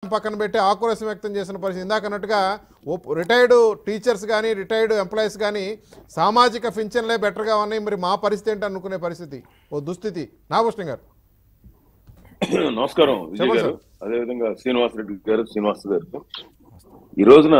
పక్కన పెట్టి ఆక్రోశం వ్యక్తం చేసిన పరిస్థితి ఇందాక అన్నట్టుగా రిటైర్డ్ టీచర్స్ కానీ రిటైర్డ్ ఎంప్లాయీస్ కానీ సామాజిక పింఛన్లే బెటర్గా ఉన్నాయి మరి మా పరిస్థితి ఏంటి అనుకునే పరిస్థితి ఓ దుస్థితి నాగభూషణం గారు నమస్కారం విజయ్ చెప్పండి గారు అదేవిధంగా శ్రీనివాస్ రెడ్డి గారు శ్రీనివాస్ గారు ఈ రోజున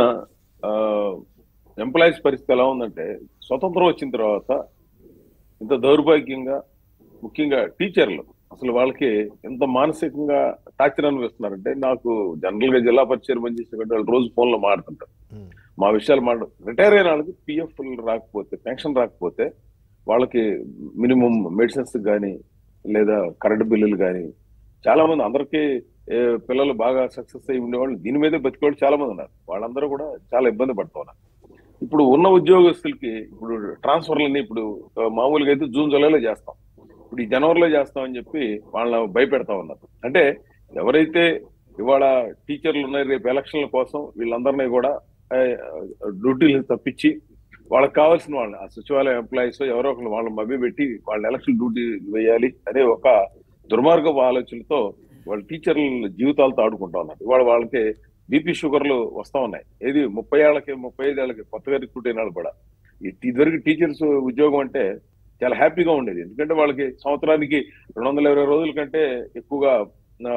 ఎంప్లాయీస్ పరిస్థితి ఎలా ఉందంటే స్వతంత్రం వచ్చిన తర్వాత ఇంత దౌర్భాగ్యంగా ముఖ్యంగా టీచర్లు అసలు వాళ్ళకి ఎంత మానసికంగా టార్చర్ అనిపిస్తున్నారంటే నాకు జనరల్ గా జిల్లా పరిచయం పనిచేసినటువంటి వాళ్ళు రోజు ఫోన్ లో మాడుతుంటారు మా విషయాలు మాట రిటైర్ అయిన వాళ్ళకి పిఎఫ్ రాకపోతే పెన్షన్ రాకపోతే వాళ్ళకి మినిమం మెడిసిన్స్ కానీ లేదా కరెంట్ బిల్లులు కానీ చాలా మంది అందరికీ ఏ, పిల్లలు బాగా సక్సెస్ అయి ఉండేవాళ్ళు దీని మీదే బతికేవాళ్ళు చాలా మంది ఉన్నారు వాళ్ళందరూ కూడా చాలా ఇబ్బంది పడుతున్నారు ఇప్పుడు ఉన్న ఉద్యోగస్తులకి ఇప్పుడు ట్రాన్స్ఫర్లని ఇప్పుడు ఆ, మామూలుగా అయితే జూన్ జూలైలో చేస్తాం ఇప్పుడు ఈ జనవరిలో చేస్తామని చెప్పి వాళ్ళని భయపెడతా ఉన్నారు అంటే ఎవరైతే ఇవాళ టీచర్లు ఉన్నాయి రేపు ఎలక్షన్ల కోసం వీళ్ళందరినీ కూడా ఆ, డ్యూటీలు తప్పించి వాళ్ళకి కావాల్సిన వాళ్ళని ఆ సచివాలయం ఎంప్లాయీస్ ఎవరో ఒకరు వాళ్ళని మభ్య పెట్టి వాళ్ళ ఎలక్షన్ డ్యూటీ వేయాలి అనే ఒక దుర్మార్గపు ఆలోచనలతో వాళ్ళ టీచర్ల జీవితాలతో ఆడుకుంటా ఉన్నారు ఇవాళ వాళ్ళకి బీపీ షుగర్లు వస్తా ఉన్నాయి ఏది ముప్పై ఏళ్ళకి ముప్పై ఐదు ఏళ్ళకి కొత్తగా రిక్రూట్ అయిన వాళ్ళు కూడా ఈ- ఇదివరకు టీచర్స్ ఉద్యోగం అంటే చాలా హ్యాపీగా ఉండేది ఎందుకంటే వాళ్ళకి సంవత్సరానికి రెండు వందల ఇరవై రోజుల కంటే ఎక్కువగా ఆ,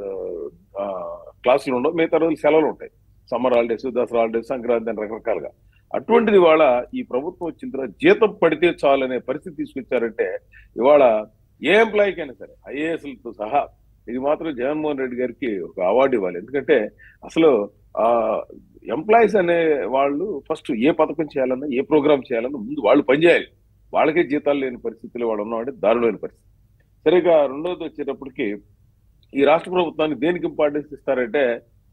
ఆ, క్లాసులు ఉండవు మిగతా రోజులు సెలవులు ఉంటాయి summer holidays Dussehra holidays Sankranti అని రకరకాలుగా అటువంటిది ఇవాళ ఈ ప్రభుత్వం వచ్చిన తర్వాత జీతం పడితే చాలు అనే పరిస్థితి తీసుకొచ్చారంటే ఇవాళ ఏ ఎంప్లాయీకి అయినా సరే ఐఏఎస్లతో సహా ఇది మాత్రం జగన్మోహన్ రెడ్డి గారికి ఒక అవార్డు ఇవ్వాలి ఎందుకంటే అసలు ఆ ఎంప్లాయీస్ అనే వాళ్ళు ఫస్ట్ ఏ పథకం చేయాలన్నా ఏ ప్రోగ్రామ్ చేయాలన్నా ముందు వాళ్ళు పనిచేయాలి వాళ్ళకే జీతాలు లేని పరిస్థితులు వాళ్ళు ఉన్నామంటే దారుణమైన పరిస్థితి సరిగా రెండోది వచ్చేటప్పటికి ఈ రాష్ట్ర ప్రభుత్వానికి దేనికి ఇంపార్టెన్స్ ఇస్తారంటే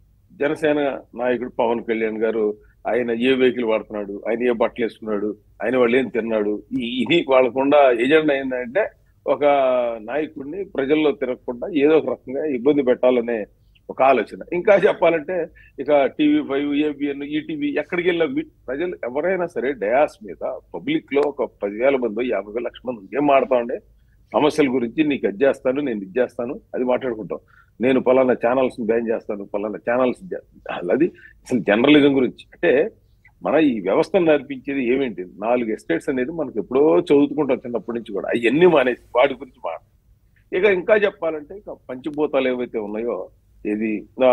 జనసేన నాయకుడు పవన్ కళ్యాణ్ గారు ఆయన ఏ వెహికల్ వాడుతున్నాడు ఆయన ఏ బట్టలు వేసుకున్నాడు ఆయన వాళ్ళు ఏం తిన్నాడు ఈ- ఇది వాళ్ళకుండా ఎజెండా ఏంటంటే ఒక నాయకుడిని ప్రజల్లో తిరగకుండా ఏదో ఒక రకంగా ఇబ్బంది పెట్టాలనే ఒక ఆలోచన ఇంకా చెప్పాలంటే ఇక టీవీ ఫైవ్ ఏబిఎన్ ఈటీవీ ఎక్కడికి వెళ్ళినా మీ- ప్రజలు ఎవరైనా సరే డయాస్ మీద పబ్లిక్ లో ఒక పదివేల మంది యాభై వేల లక్ష మంది ఏం మాడతామండి సమస్యల గురించి నీకు అది చేస్తాను నేను ఇది చేస్తాను అది మాట్లాడుకుంటాం నేను పలానా ఛానల్స్ బ్యాన్ చేస్తాను పలానా ఛానల్స్ అది అసలు జర్నలిజం గురించి అంటే మన ఈ వ్యవస్థను నడిపించేది ఏమేంటి నాలుగు ఎస్టేట్స్ అనేది మనకు ఎప్పుడో చదువుకుంటాం చిన్నప్పటి నుంచి కూడా అవన్నీ మానేసి వాటి గురించి మాట ఇక ఇంకా చెప్పాలంటే ఇక పంచభూతాలు ఏవైతే ఉన్నాయో ఇది ఆ,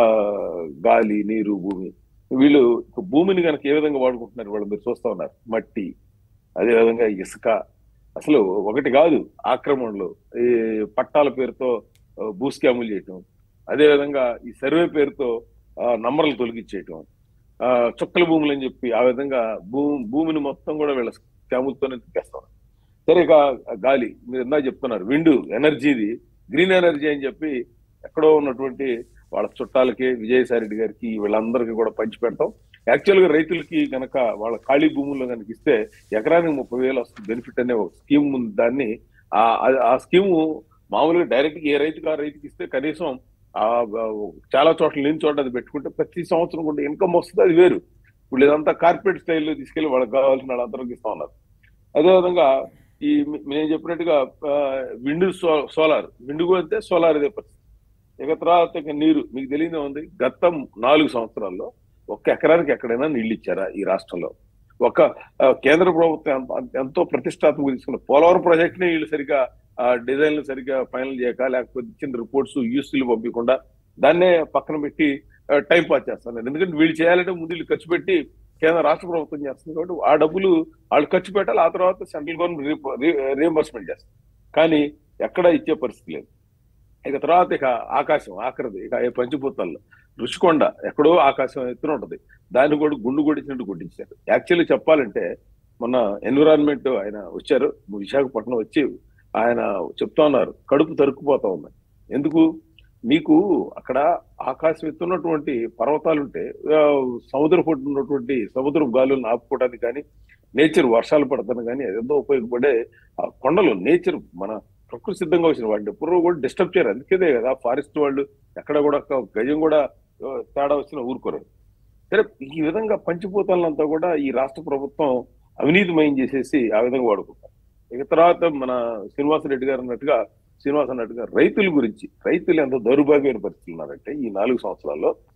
గాలి నీరు భూమి వీళ్ళు ఇక భూమిని కనుక ఏ విధంగా వాడుకుంటున్నారు వాళ్ళు మీరు చూస్తా ఉన్నారు మట్టి అదే విధంగా ఇసుక అసలు ఒకటి కాదు ఆక్రమణలు ఈ పట్టాల పేరుతో ఆ, భూస్కాములు చేయటం అదే విధంగా ఈ సర్వే పేరుతో ఆ, నంబర్లు తొలగించేయటం ఆ, చుక్కల భూములు అని చెప్పి ఆ విధంగా భూ భూమిని మొత్తం కూడా వీళ్ళ స్కాములతోనే తిప్పేస్తారు సరే ఇక గాలి మీరు ఇందా చెప్తున్నారు విండు ఎనర్జీది గ్రీన్ ఎనర్జీ అని చెప్పి ఎక్కడో ఉన్నటువంటి వాళ్ళ చుట్టాలకి విజయసాయి రెడ్డి గారికి వీళ్ళందరికీ కూడా పంచి పెడతాం యాక్చువల్ గా రైతులకి గనక వాళ్ళ ఖాళీ భూముల్లో కనుక ఇస్తే ఎకరానికి ముప్పై వేలు వస్తుంది బెనిఫిట్ అనే ఒక స్కీమ్ ఉంది దాన్ని ఆ ఆ- ఆ స్కీము మామూలుగా డైరెక్ట్ గా ఏ రైతుకి ఆ రైతుకి ఇస్తే కనీసం ఆ ఆ, చాలా చోట్ల లేని చోట అది పెట్టుకుంటే ప్రతి సంవత్సరం కూడా ఇన్కమ్ వస్తుంది అది వేరు ఇప్పుడు ఇదంతా కార్పొరేట్ స్టైల్లో తీసుకెళ్లి వాళ్ళకి కావాల్సిన వాళ్ళందరికీ ఇస్తా ఉన్నారు అదేవిధంగా ఈ మీ- నేను చెప్పినట్టుగా విండ్ సోలార్ విండ్ అయితే సోలార్ ఇదే పరిస్థితి ఇక తర్వాత ఇక నీరు మీకు తెలియదే ఉంది గత నాలుగు సంవత్సరాల్లో ఒక్క ఎకరానికి ఎక్కడైనా నీళ్ళు ఇచ్చారా ఈ రాష్ట్రంలో ఒక ఆ, కేంద్ర ప్రభుత్వం ఎంత- ఎంతో ప్రతిష్టాత్మక తీసుకున్న పోలవరం ప్రాజెక్ట్ ని వీళ్ళు సరిగా డిజైన్లు సరిగా ఫైనల్ చేయక లేకపోతే ఇచ్చిన రిపోర్ట్స్ యూస్లు పంపించకుండా దాన్నే పక్కన పెట్టి టైం పాస్ చేస్తున్నారు ఎందుకంటే వీళ్ళు చేయాలంటే ముందు వీళ్ళు ఖర్చు పెట్టి కేంద్ర రాష్ట్ర ప్రభుత్వం చేస్తుంది కాబట్టి ఆ డబ్బులు వాళ్ళు ఖర్చు పెట్టాలి ఆ తర్వాత సెంట్రల్ గవర్నమెంట్ రీఎంబర్స్మెంట్ చేస్తుంది కానీ ఎక్కడ ఇచ్చే పరిస్థితి లేదు ఇక తర్వాత ఇక ఆకాశం ఆఖరిది ఇక ఈ పంచభూతాల్లో రుషికొండ ఎక్కడో ఆకాశం ఎత్తున ఉంటది దాన్ని కూడా గుండు కొట్టించినట్టు కొట్టించారు యాక్చువల్లీ చెప్పాలంటే మొన్న ఎన్విరాన్మెంట్ ఆయన వచ్చారు విశాఖపట్నం వచ్చి ఆయన చెప్తా ఉన్నారు కడుపు తరుక్కుపోతా ఉంది ఎందుకు మీకు అక్కడ ఆకాశం ఎత్తున్నటువంటి పర్వతాలు ఉంటే ఆ, సముద్ర పొట్టు ఉన్నటువంటి సముద్ర గాలులను ఆపుకోవడానికి కానీ నేచర్ వర్షాలు పడతాను కానీ అదేందో ఉపయోగపడే ఆ కొండలు నేచర్ మన ప్రకృతి సిద్ధంగా వచ్చిన వాటిని ఎప్పుడూ కూడా డిస్టర్బ్ చేయరు అందుకేదే కదా ఫారెస్ట్ వాళ్ళు ఎక్కడ కూడా ఒక గజం కూడా ఆ, తేడా వచ్చిన ఊరుకోరు సరే ఈ విధంగా పంచిపోతాలంతా కూడా ఈ రాష్ట్ర ప్రభుత్వం అవినీతిమయం చేసేసి ఆ విధంగా వాడుకుంటారు ఇక తర్వాత మన శ్రీనివాసరెడ్డి గారు అన్నట్టుగా శ్రీనివాస్ అన్నట్టుగా రైతుల గురించి రైతులు ఎంత దౌర్భాగ్యమైన పరిస్థితులు ఉన్నారంటే ఈ నాలుగు సంవత్సరాల్లో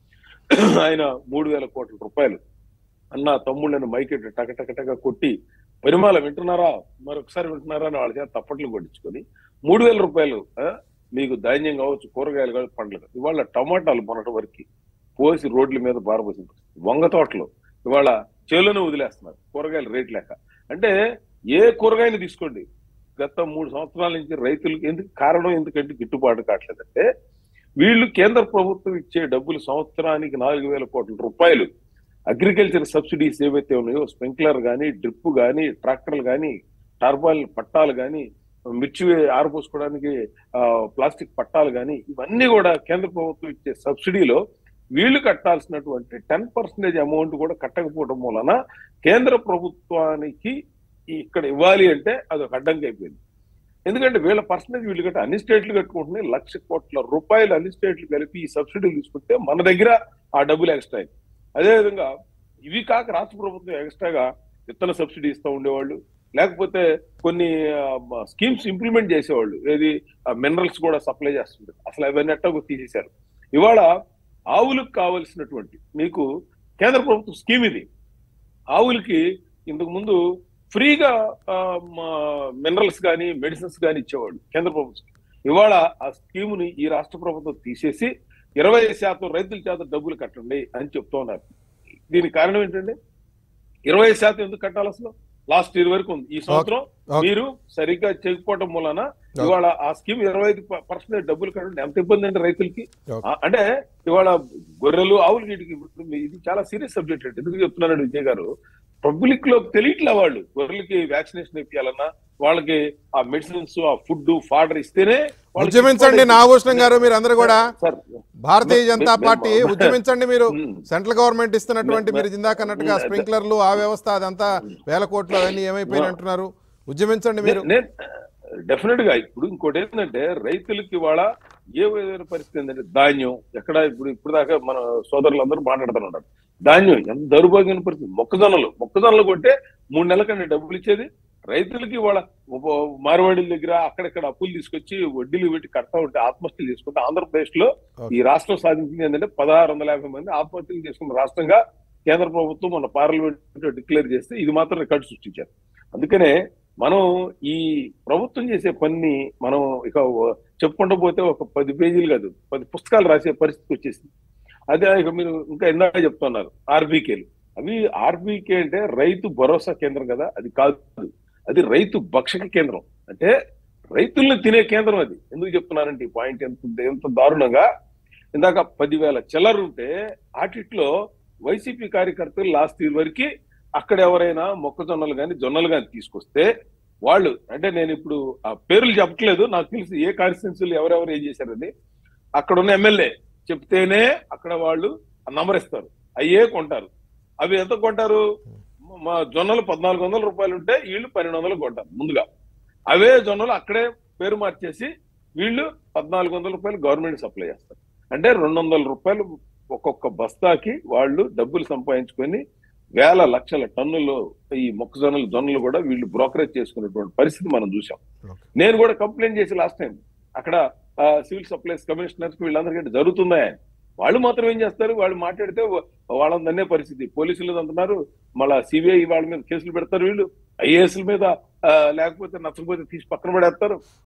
ఆయన మూడు వేల కోట్ల రూపాయలు అన్న తమ్ముళ్ళని మైకెట్ టక టక టక కొట్టి పరిమాల వింటున్నారా మరొకసారి వింటున్నారా అని వాళ్ళ చేత తప్పట్లు కొట్టించుకొని మూడు వేల రూపాయలు ఆ, మీకు ధాన్యం కావచ్చు కూరగాయలు కావచ్చు పండ్లు కావచ్చు. ఇవాళ టమాటాలు మొన్నటి వరకు పోసి రోడ్ల మీద బారబోసిన పరిస్థితి. వంగ తోటలు ఇవాళ చేలోనే వదిలేస్తున్నారు కూరగాయలు రేట్ లేక అంటే ఏ కూరగాయలు తీసుకోండి గత మూడు సంవత్సరాల నుంచి రైతులకు ఎందుకు కారణం ఎందుకంటే గిట్టుబాటు కావట్లేదంటే వీళ్ళు కేంద్ర ప్రభుత్వం ఇచ్చే డబ్బులు సంవత్సరానికి నాలుగు వేల కోట్ల రూపాయలు అగ్రికల్చర్ సబ్సిడీస్ ఏవైతే ఉన్నాయో స్ప్రింక్లర్ కానీ డ్రిప్ కానీ ట్రాక్టర్లు కానీ టర్బాల్ పట్టాలు కానీ మిర్చి ఆరపోసుకోవడానికి ఆ, ప్లాస్టిక్ పట్టాలు కానీ ఇవన్నీ కూడా కేంద్ర ప్రభుత్వం ఇచ్చే సబ్సిడీలో వీళ్ళు కట్టాల్సినటువంటి టెన్ పర్సెంటేజ్ అమౌంట్ కూడా కట్టకపోవడం వలన కేంద్ర ప్రభుత్వానికి ఇక్కడ ఇవ్వాలి అంటే అది ఒక అడ్డంకి అయిపోయింది ఎందుకంటే వీళ్ళ పర్సెంటేజ్ వీళ్ళు కట్టి అన్ని స్టేట్లు కట్టుకుంటున్నాయి లక్ష కోట్ల రూపాయలు అన్ని స్టేట్లు కలిపి ఈ సబ్సిడీలు తీసుకుంటే మన దగ్గర ఆ డబ్బులు ఎక్స్ట్రా అయింది అదేవిధంగా ఇవి కాక రాష్ట్ర ప్రభుత్వం ఎక్స్ట్రాగా విత్తన సబ్సిడీ ఇస్తూ ఉండేవాళ్ళు లేకపోతే కొన్ని స్కీమ్స్ ఇంప్లిమెంట్ చేసేవాళ్ళు ఏది మినరల్స్ కూడా సప్లై చేస్తుంటారు అసలు అవన్నీ ఎట్టకు తీసేశారు ఇవాళ ఆవులకు కావలసినటువంటి మీకు కేంద్ర ప్రభుత్వం స్కీమ్ ఇది ఆవులకి ఇంతకు ముందు ఫ్రీగా మినరల్స్ కానీ మెడిసిన్స్ కానీ ఇచ్చేవాళ్ళు కేంద్ర ప్రభుత్వం ఇవాళ ఆ స్కీముని ఈ రాష్ట్ర ప్రభుత్వం తీసేసి ఇరవై శాతం రైతుల చేత డబ్బులు కట్టండి అని చెప్తూ ఉన్నారు దీనికి కారణం ఏంటంటే ఇరవై శాతం ఎందుకు కట్టాలి అసలు లాస్ట్ ఇయర్ వరకు ఉంది ఈ సంవత్సరం Okay. మీరు సరిగ్గా చేయకపోవడం మూలన ఇవాళ ఆ స్కీమ్ ఇరవై ఐదు పర్సెంట్ డబ్బులు కట్టండి ఎంత ఇబ్బంది అంటే రైతులకి Okay. ఆ, అంటే ఇవాళ గొర్రెలు ఆవులు వీటికి ఇప్పుడు ఇది చాలా సీరియస్ సబ్జెక్ట్ అండి ఎందుకు చెప్తున్నానండి విజయ్ గారు పబ్లిక్ లో తెలియట్లే వాళ్ళు గొర్రెలకి వ్యాక్సినేషన్ ఇప్పించాలన్నా వాళ్ళకి ఆ మెడిసిన్స్ ఆ ఫుడ్ ఫాడర్ ఇస్తేనే వాళ్ళకి ఉద్యమించండి నాగభూషణం గారు మీరు అందరూ కూడా సార్ భారతీయ జనతా మే- పార్టీ మే- ఉద్యమించండి మీరు మ్మ్. సెంట్రల్ గవర్నమెంట్ ఇస్తున్నటువంటి మే- మీరు ఇందాక అన్నట్టుగా మే- స్ప్రింక్లర్లు ఆ వ్యవస్థ అదంతా వేల కోట్లు అవన్నీ ఏమైపోయినాయి అంటున్నారు ఉద్యమించండి మీరు నేను డెఫినెట్ గా ఇప్పుడు ఇంకోటి ఏంటంటే రైతులకి ఇవాళ ఏ విధమైన పరిస్థితి ఏంటంటే ధాన్యం ఎక్కడ ఇప్పుడు ఇప్పుడు దాకా మన సోదరులందరూ మాట్లాడుతున్నారు ధాన్యం ఎంత దౌర్భాగ్యమైన పరిస్థితి మొక్కజొన్నలు మొక్కజొన్నలు కొంటే మూడు నెలల కంటే డబ్బులు ఇచ్చేది రైతులకి ఇవాళ ఉప- మార్వాడీల దగ్గర అక్కడక్కడ అప్పులు తీసుకొచ్చి వడ్డీలు పెట్టి కడతా ఉంటే ఆత్మహత్యలు చేసుకుంటే ఆంధ్రప్రదేశ్ లో ఈ రాష్ట్రం సాధించింది ఏంటంటే పదహారు వందల యాభై మంది ఆత్మహత్యలు చేసుకున్న రాష్ట్రంగా కేంద్ర ప్రభుత్వం మన పార్లమెంట్ డిక్లేర్ చేస్తే ఇది మాత్రం రికార్డు సృష్టించారు అందుకనే మనం ఈ ప్రభుత్వం చేసే పని మనం ఇక చెప్పుకుంటూ పోతే ఒక పది పేజీలు కాదు పది పుస్తకాలు రాసే పరిస్థితి వచ్చేసింది అదే ఇక మీరు ఇంకా ఇందాక చెప్తున్నారు ఆర్బీకేలు అవి ఆర్బీకే అంటే రైతు భరోసా కేంద్రం కదా అది కాదు అది రైతు భక్షక కేంద్రం అంటే రైతుల్ని తినే కేంద్రం అది ఎందుకు చెప్తున్నానంటే ఈ పాయింట్ ఎంత ఎంత దారుణంగా ఇందాక పదివేల చిల్లర ఉంటే ఆటిట్లో వైసీపీ కార్యకర్తలు లాస్ట్ ఇయర్ వరకు అక్కడ ఎవరైనా మొక్కజొన్నలు కానీ జొన్నలు కానీ తీసుకొస్తే వాళ్ళు అంటే నేను ఇప్పుడు ఆ పేర్లు చెప్పట్లేదు నాకు తెలిసి ఏ కాన్స్టిట్యున్సీలు ఎవరెవరు ఏం చేశారని అక్కడ ఉన్న ఎమ్మెల్యే చెప్తేనే అక్కడ వాళ్ళు నమరిస్తారు అయ్యే కొంటారు అవి ఎంత కొంటారు మా జొన్నలు పద్నాలుగు వందల రూపాయలు ఉంటే వీళ్ళు పన్నెండు వందలు కొంటారు ముందుగా అవే జొన్నలు అక్కడే పేరు మార్చేసి వీళ్ళు పద్నాలుగు వందల రూపాయలు గవర్నమెంట్ సప్లై చేస్తారు అంటే రెండు వందల రూపాయలు ఒక్కొక్క బస్తాకి వాళ్ళు డబ్బులు సంపాదించుకొని వేల లక్షల టన్నులు ఈ మొక్కజొన్నలు జొన్నలు కూడా వీళ్ళు బ్రోకరేజ్ చేసుకునేటువంటి పరిస్థితి మనం చూసాం Okay. నేను కూడా కంప్లైంట్ చేసి లాస్ట్ టైం అక్కడ సివిల్ సప్లైస్ కమిషనర్స్ కి వీళ్ళందరికీ జరుగుతున్నాయి వాళ్ళు మాత్రం ఏం చేస్తారు వాళ్ళు మాట్లాడితే వాళ్ళందరినే పరిస్థితి పోలీసులు అంటున్నారు మళ్ళా సిబిఐ వాళ్ళ మీద కేసులు పెడతారు వీళ్ళు ఐఏఎస్ల మీద ఆ, లేకపోతే నచ్చకపోతే తీసి పక్కన పడేస్తారు